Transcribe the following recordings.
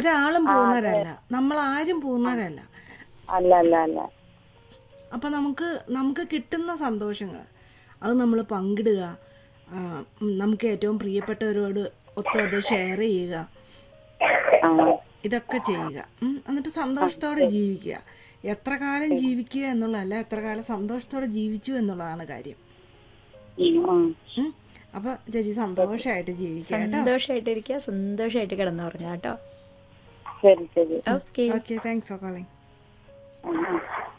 ഒരാളും പൂർണ്ണരല്ല നമ്മൾ ആരും പൂർണ്ണരല്ല അല്ല അല്ല അല്ല അപ്പം നമുക്ക് നമുക്ക് കിട്ടുന്ന സന്തോഷങ്ങൾ അത് നമ്മൾ പങ്കിടുക ആ, ഉം, നമുക്ക് ഏറ്റവും പ്രിയപ്പെട്ടവരോട് ഒത്ത് അത് ഷെയർ ചെയ്യുക ആ ഇതൊക്കെ ചെയ്യുക ഉം, എന്നിട്ട് സന്തോഷത്തോടെ ജീവിക്കുക എത്ര കാലം ജീവിക്കുക എന്നുള്ളതല്ല എത്ര കാലം സന്തോഷത്തോടെ ജീവിച്ചു എന്നുള്ളതാണ് കാര്യം ഉം. ഉം. അപ്പൊ ചേച്ചി സന്തോഷമായിട്ട് ജീവിക്കുക കേട്ടോ സന്തോഷമായിട്ടിരിക്കുക സന്തോഷമായിട്ട് കിടന്നുറങ്ങുക കേട്ടോ ശരി ശരി okay okay thanks for calling ഉം, ഉം.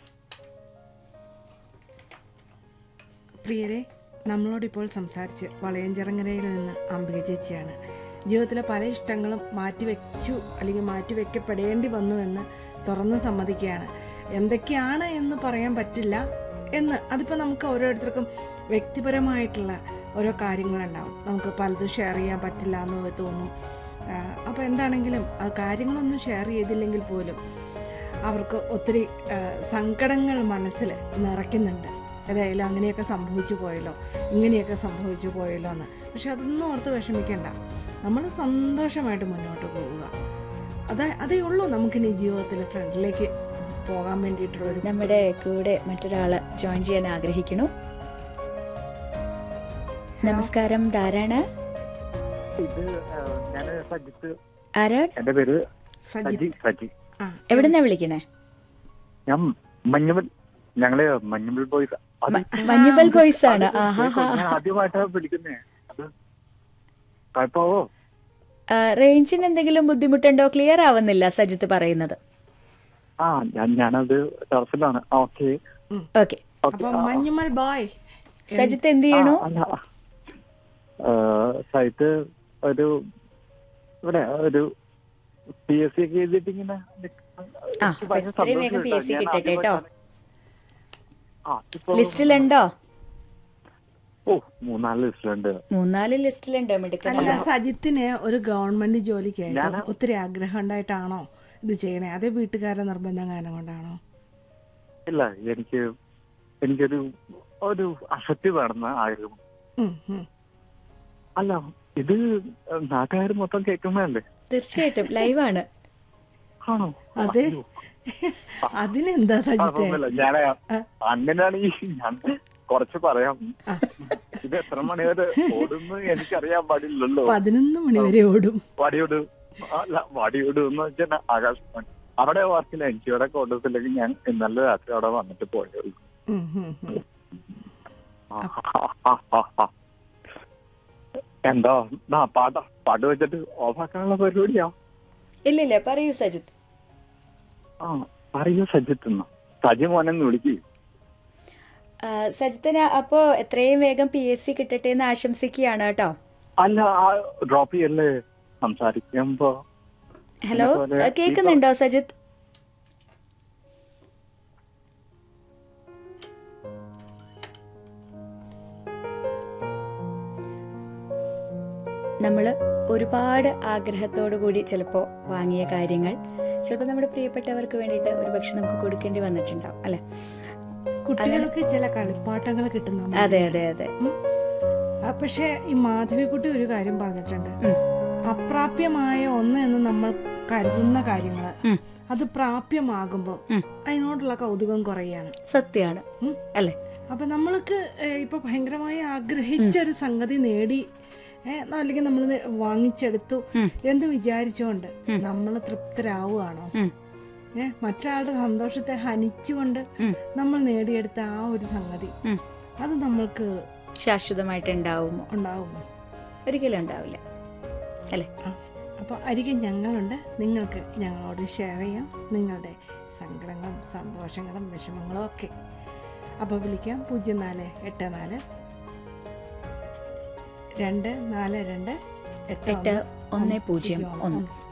പ്രിയരെ നമ്മളോടിപ്പോൾ സംസാരിച്ച് വളയഞ്ചിറങ്ങരയിൽ നിന്ന് അംബിക ചേച്ചിയാണ് ജീവിതത്തിലെ പല ഇഷ്ടങ്ങളും മാറ്റിവെച്ചു അല്ലെങ്കിൽ മാറ്റിവെക്കപ്പെടേണ്ടി വന്നു എന്ന് തുറന്ന് സമ്മതിക്കുകയാണ് എന്തൊക്കെയാണ് എന്ന് പറയാൻ പറ്റില്ല എന്ന് അതിപ്പോൾ നമുക്ക് ഓരോരുത്തർക്കും വ്യക്തിപരമായിട്ടുള്ള ഓരോ കാര്യങ്ങളുണ്ടാവും നമുക്ക് പലതും ഷെയർ ചെയ്യാൻ പറ്റില്ല എന്ന് തോന്നും അപ്പോൾ എന്താണെങ്കിലും ആ കാര്യങ്ങളൊന്നും ഷെയർ ചെയ്തില്ലെങ്കിൽ പോലും അവർക്ക് ഒത്തിരി ആ, സങ്കടങ്ങൾ മനസ്സിൽ നിറയ്ക്കുന്നുണ്ട് ഏതായാലും അങ്ങനെയൊക്കെ സംഭവിച്ചു പോയല്ലോ ഇങ്ങനെയൊക്കെ സംഭവിച്ചു പോയല്ലോ എന്ന് പക്ഷെ അതൊന്നും ഓർത്ത് വിഷമിക്കണ്ട നമ്മൾ സന്തോഷമായിട്ട് മുന്നോട്ട് പോവുക അതാ അതേ ഉള്ളൂ നമുക്കിനി ജീവിതത്തിൽ ഫ്രണ്ടിലേക്ക് പോകാൻ വേണ്ടിയിട്ടുള്ള ഒരു നമ്മുടെ കൂടെ മറ്റൊരാള് ജോയിൻ ചെയ്യാൻ ആഗ്രഹിക്കണു നമസ്കാരം ധാരാണ് ഇത് ഞാൻ സജിത്ത് ആരാണ് എന്റെ പേര് സജി സജി സജി ആ എവിടുന്നാ വിളിക്കണേ ഞാൻ മഞ്ഞുമൽ ഞങ്ങള് മഞ്ഞുമൽ ബോയ്സ് അത് മഞ്ഞുബൽ ബോയ്സ് ആണ് അത് ആഹാ ഞാൻ ആദ്യമായിട്ടാണ് വിളിക്കുന്നേ അത് കുഴപ്പമാവോ റേഞ്ചിന് എന്തെങ്കിലും ബുദ്ധിമുട്ടുണ്ടോ ക്ലിയർ ആവുന്നില്ല സജിത്ത് പറയുന്നത് ആ ഞാൻ ഞാനത് ടെറസിലാണ് ഓക്കെ ഓക്കെ അപ്പൊ മഞ്ഞുമൽ ബോയ് സജിത്ത് എന്ത് ചെയ്യണു അല്ല സൈറ്റ് ഒരു ഇവിടെ ഒരു പി എസ് സി ഒക്കെ എഴുതിയിട്ട് ഇങ്ങനെ ആ, എനിക്ക് ഭയങ്കര എത്രയും വേഗം സന്തോഷം PSC കേട്ടോ. ഞാൻ കിട്ടട്ടെ കേട്ടോ. ആദ്യമായിട്ടാണ്- ആ ഇപ്പൊ ലിസ്റ്റിലുണ്ടോ ഓ മൂന്നാല് ലിസ്റ്റിലുണ്ട് മൂന്നാല് ലിസ്റ്റിലുണ്ടോ മിടുക്കൻ അല്ല സജിത്തിന് ഒരു ഗവൺമെന്റ് ജോലിക്കായിട്ട് ഞാന് ഒത്തിരി ആഗ്രഹം ഉണ്ടായിട്ടാണോ ഇത് ചെയ്യണേ അതേ വീട്ടുകാരുടെ നിർബന്ധം കാരണം കൊണ്ടാണോ ഇല്ല എനിക്ക് എനിക്കൊരു ഒരു അസറ്റ് വേണമെന്ന് ആഗ്രഹം ഉം, ഉം. അല്ല ഇത് നാട്ടുകാർ മൊത്തം കേൾക്കുന്നതല്ലേ തീർച്ചയായിട്ടും ലൈവാണ് ആണോ അതെ അതിനെന്താ സജിത്തെ കുഴപ്പമൊന്നുമില്ല ഞാൻ അങ്ങനെയാണെങ്കിൽ ഞാൻ കുറച്ച് പറയാം ഇത് എത്ര മണി വരെ ഓടുന്നു എനിക്കറിയാൻ പാടില്ലല്ലോ പതിനൊന്ന് മണി വരെ ഓടും വടിയോട് അല്ല വടിയോട് എന്ന് വെച്ചാൽ ആകാശവാണി അവിടെ വർക്കില്ല എനിക്ക് ഇവിടെ കോട്ടത്തിലേക്ക് ഞാൻ ഇന്നലെ രാത്രി അവിടെ വന്നിട്ട് പോയത് ഉം, ഉം, ഉം. എന്താ നാ പാട്ട പാട്ട് വെച്ചിട്ട് ഓഫാക്കാനുള്ള പരിപാടിയാ ഇല്ല ഇല്ല പറയൂ സജിത്ത് ആ പറയൂ സജിത്ത് എന്നാ സജി മോനെന്ന് വിളിക്കൂ ആ, സജിത്തിന് അപ്പോ എത്രയും വേഗം പി എസ് സി കിട്ടട്ടെ എന്ന് ആശംസിക്കുകയാണ് കേട്ടോ അല്ല ആ ഡ്രോപ്പ് ചെയ്യല്ലേ സംസാരിക്കുമ്പോ ഹലോ അതുപോലെ ആ, കേൾക്കുന്നുണ്ടോ സജിത്ത് നമ്മൾ ഒരുപാട് ആഗ്രഹത്തോടു കൂടി ചിലപ്പോൾ വാങ്ങിയ കാര്യങ്ങൾ ചിലപ്പോൾ നമ്മുടെ പ്രിയപ്പെട്ടവർക്ക് വേണ്ടിയിട്ട് ഒരുപക്ഷെ നമുക്ക് കൊടുക്കേണ്ടി വന്നിട്ടുണ്ടാവും അല്ലെ കുട്ടികൾക്ക് ചില കളിപ്പാട്ടങ്ങൾ കിട്ടുന്ന അതെ അതെ അതെ പക്ഷെ ഈ മാധവിക്കുട്ടി ഒരു കാര്യം പറഞ്ഞിട്ടുണ്ട് അപ്രാപ്യമായ ഒന്ന് എന്ന് നമ്മൾ കരുതുന്ന കാര്യങ്ങള് അത് പ്രാപ്യമാകുമ്പോൾ അതിനോടുള്ള കൗതുകം കുറയാണ് സത്യമാണ് ഉം. അല്ലേ അപ്പൊ നമ്മൾക്ക് ഏഹ്, ഇപ്പൊ ഭയങ്കരമായി ആഗ്രഹിച്ച ഒരു സംഗതി നേടി ഏഹ്, അല്ലെങ്കിൽ നമ്മൾ വാങ്ങിച്ചെടുത്തു എന്ന് വിചാരിച്ചുകൊണ്ട് നമ്മൾ തൃപ്തരാവുകയാണോ ഏഹ് മറ്റൊരാളുടെ സന്തോഷത്തെ ഹനിച്ചുകൊണ്ട് നമ്മൾ നേടിയെടുത്ത ആ ഒരു സംഗതി അത് നമ്മൾക്ക് ശാശ്വതമായിട്ട് ഉണ്ടാവുമോ ഉണ്ടാവുമോ ഒരിക്കലും ഉണ്ടാവില്ല അല്ലേ അപ്പോൾ അരികെ ഞങ്ങളുണ്ട് നിങ്ങൾക്ക് ഞങ്ങളോട് ഷെയർ ചെയ്യാം നിങ്ങളുടെ സങ്കടങ്ങളും സന്തോഷങ്ങളും വിഷമങ്ങളും ഒക്കെ അപ്പോൾ വിളിക്കാം പൂജ്യം നാല് എട്ട് നാല് രണ്ട് നാല് രണ്ട് എട്ട് എട്ട് ഒന്ന് ഒന്ന് പൂജ്യം ഒന്ന് ഒന്ന്